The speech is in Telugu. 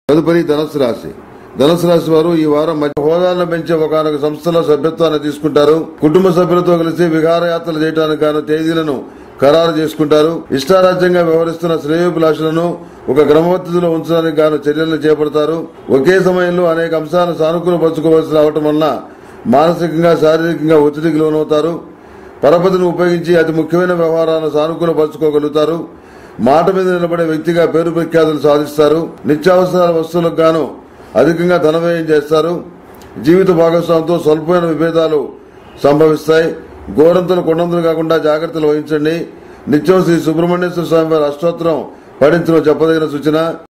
తదుపరి ధనుసు రాశి ధనుసు రాశి వారు ఈ వారం మధ్య హోదాలను పెంచే ఒకనొక సంస్థలో సభ్యత్వాన్ని తీసుకుంటారు కుటుంబ సభ్యులతో కలిసి విహారయాత్రలు చేయడానికి గాను తేదీలను ఖరారు చేసుకుంటారు ఇష్టారాజ్యంగా వ్యవహరిస్తున్న శ్రేయోభిలాషులను ఒక క్రమపద్ధతిలో ఉంచడానికి గాను చర్యలను చేపడతారు ఒకే సమయంలో అనేక అంశాలను సానుకూలపరచుకోవాల్సి రావటం వలన మానసికంగా శారీరకంగా ఒత్తిడికి లోనవుతారు పరపతిని ఉపయోగించి అతి ముఖ్యమైన వ్యవహారాలను సానుకూలపరచుకోగలుగుతారు మాట మీద నిలబడే వ్యక్తిగా పేరు ప్రఖ్యాతులు సాధిస్తారు నిత్యావసరాల వస్తువులకు గాను అధికంగా ధన వ్యయం చేస్తారు జీవిత భాగస్వామితో స్వల్పమైన విభేదాలు సంభవిస్తాయి గోరంతలు కొండంతలు కాకుండా జాగ్రత్తలు వహించండి నిత్యం శ్రీ సుబ్రహ్మణ్యేశ్వర స్వామి వారి అష్టోత్తరం పఠించడం చెప్పదగిన సూచన